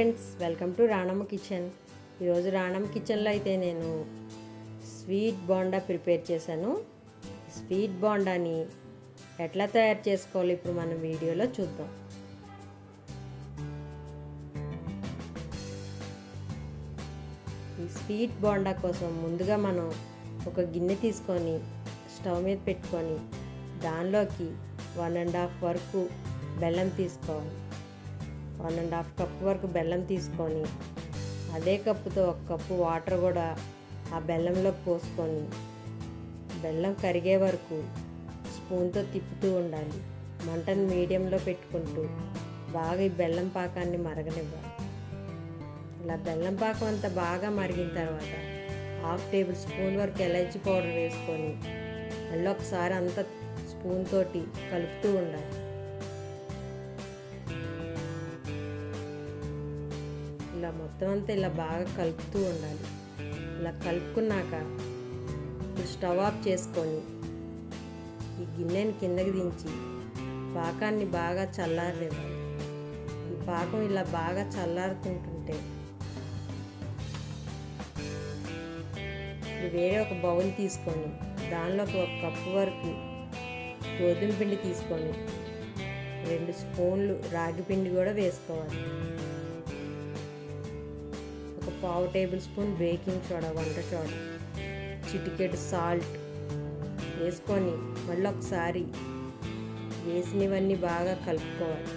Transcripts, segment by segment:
friends welcome to Ranamma kitchen ఈరోజు రాణమ్మ కిచెన్లో అయితే నేను స్వీట్ బోండా ప్రిపేర్ చేశాను స్వీట్ బోండాని ఎట్లా తయారు చేసుకోవాలి ఇప్పుడు మనం వీడియోలో చూద్దాం ఈ స్వీట్ బోండా కోసం ముందుగా మనం ఒక గిన్నె తీసుకొని స్టవ్ మీద పెట్టుకొని దానిలోకి వన్ అండ్ హాఫ్ వరకు బెల్లం తీసుకోవాలి వన్ అండ్ హాఫ్ కప్ వరకు బెల్లం తీసుకొని అదే కప్పుతో ఒక కప్పు వాటర్ కూడా ఆ బెల్లంలో పోసుకొని బెల్లం కరిగే వరకు స్పూన్తో తిప్పుతూ ఉండాలి మంటను మీడియంలో పెట్టుకుంటూ బాగా ఈ బెల్లం పాకాన్ని మరగనివ్వాలి ఇలా బెల్లం పాకం అంతా బాగా మరిగిన తర్వాత హాఫ్ టేబుల్ స్పూన్ వరకు ఎలైచి పౌడర్ వేసుకొని మళ్ళీ ఒకసారి అంతా స్పూన్ తోటి కలుపుతూ ఉండాలి ఇలా మొత్తం అంతా ఇలా బాగా కలుపుతూ ఉండాలి ఇలా కలుపుకున్నాక ఇప్పుడు స్టవ్ ఆఫ్ చేసుకొని ఈ గిన్నెని కిందకి దించి పాకాన్ని బాగా చల్లారనివ్వాలి ఈ పాకం ఇలా బాగా చల్లారుతుంటుంటే ఇప్పుడు వేరే ఒక బౌల్ తీసుకొని దానిలోకి ఒక కప్పు వరకు గోధుమ పిండి తీసుకొని రెండు స్పూన్లు రాగి పిండి కూడా వేసుకోవాలి ఒక పావు టేబుల్ స్పూన్ బేకింగ్ సోడా వంట సోడా చిటికెట్ సాల్ట్ వేసుకొని మళ్ళీ ఒకసారి వేసినవన్నీ బాగా కలుపుకోవాలి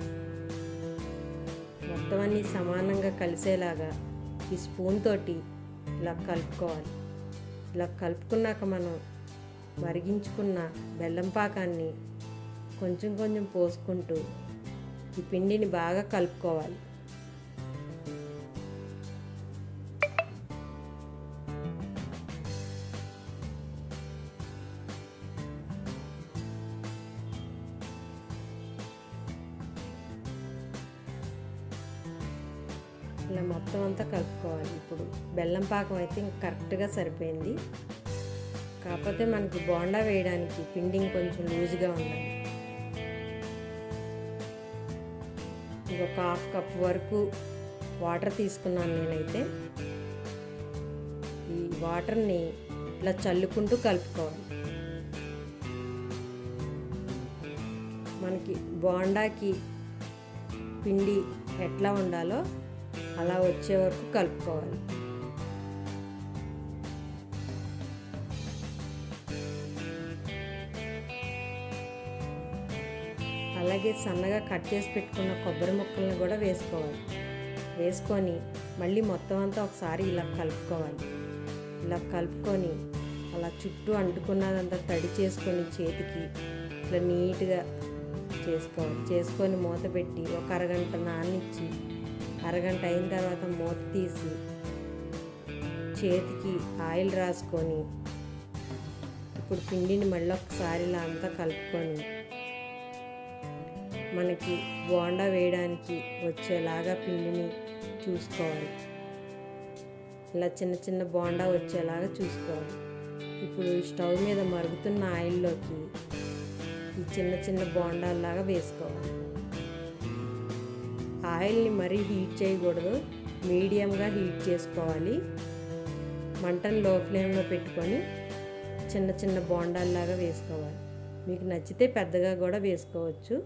మొత్తం అన్నీ సమానంగా కలిసేలాగా ఈ స్పూన్ తోటి ఇలా కలుపుకోవాలి ఇలా కలుపుకున్నాక మనం మరిగించుకున్న బెల్లం పాకాన్ని కొంచెం కొంచెం పోసుకుంటూ ఈ పిండిని బాగా కలుపుకోవాలి ఇలా మొత్తం అంతా కలుపుకోవాలి ఇప్పుడు బెల్లం పాకం అయితే ఇంక కరెక్ట్గా సరిపోయింది కాకపోతే మనకి బోండా వేయడానికి పిండి కొంచెం లూజ్గా ఉండాలి ఇంకొక హాఫ్ కప్ వరకు వాటర్ తీసుకున్నాను నేనైతే ఈ వాటర్ని ఇలా చల్లుకుంటూ కలుపుకోవాలి మనకి బోండాకి పిండి ఎట్లా ఉండాలో అలా వచ్చే వరకు కలుపుకోవాలి అలాగే సన్నగా కట్ చేసి పెట్టుకున్న కొబ్బరి ముక్కలను కూడా వేసుకోవాలి వేసుకొని మళ్ళీ మొత్తం అంతా ఒకసారి ఇలా కలుపుకోవాలి ఇలా కలుపుకొని అలా చుట్టూ అంటుకున్నదంతా తడి చేసుకొని చేతికి ఇట్లా నీట్గా చేసుకోవాలి చేసుకొని మూత పెట్టి ఒక అరగంట నానిచ్చి అరగంట అయిన తర్వాత మూత తీసి చేతికి ఆయిల్ రాసుకొని ఇప్పుడు పిండిని మళ్ళీ ఒకసారి ఇలా అంతా కలుపుకొని మనకి బోండా వేయడానికి వచ్చేలాగా పిండిని చూసుకోవాలి ఇలా చిన్న చిన్న బోండా వచ్చేలాగా చూసుకోవాలి ఇప్పుడు స్టవ్ మీద మరుగుతున్న ఆయిల్లోకి ఈ చిన్న చిన్న బోండాల్లాగా వేసుకోవాలి ఆయిల్ని మరీ హీట్ చేయకూడదు మీడియంగా హీట్ చేసుకోవాలి మంటను లో ఫ్లేమ్లో పెట్టుకొని చిన్న చిన్న బోండాల్లాగా వేసుకోవాలి మీకు నచ్చితే పెద్దగా కూడా వేసుకోవచ్చు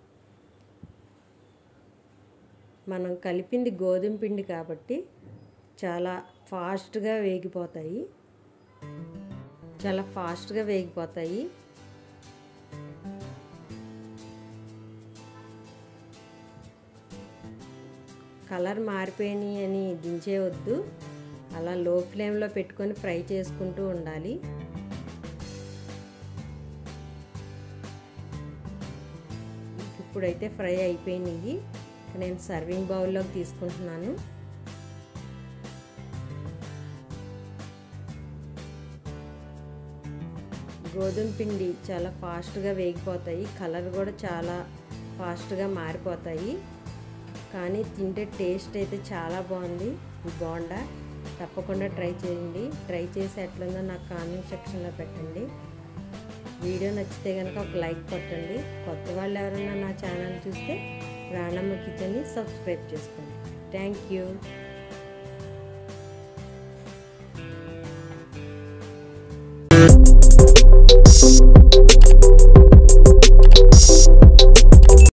మనం కలిపింది గోధుమ పిండి కాబట్టి చాలా ఫాస్ట్గా వేగిపోతాయి చాలా ఫాస్ట్గా వేగిపోతాయి కలర్ మారిపోయినాయి అని దించేయవద్దు అలా లో ఫ్లేమ్లో పెట్టుకొని ఫ్రై చేసుకుంటూ ఉండాలి ఇప్పుడైతే ఫ్రై అయిపోయినాయి నేను సర్వింగ్ బౌల్లోకి తీసుకుంటున్నాను గోధుమ పిండి చాలా ఫాస్ట్గా వేగిపోతాయి కలర్ కూడా చాలా ఫాస్ట్గా మారిపోతాయి కానీ తింటే టేస్ట్ అయితే చాలా బాగుంది ఈ బోండా తప్పకుండా ట్రై చేయండి ట్రై చేసి ఎట్లుందో నాకు కామెంట్ సెక్షన్లో పెట్టండి వీడియో నచ్చితే కనుక ఒక లైక్ కొట్టండి కొత్త వాళ్ళు ఎవరైనా నా ఛానల్ చూస్తే రాణమ్మ కిచెన్ని సబ్స్క్రైబ్ చేసుకోండి థ్యాంక్ యూ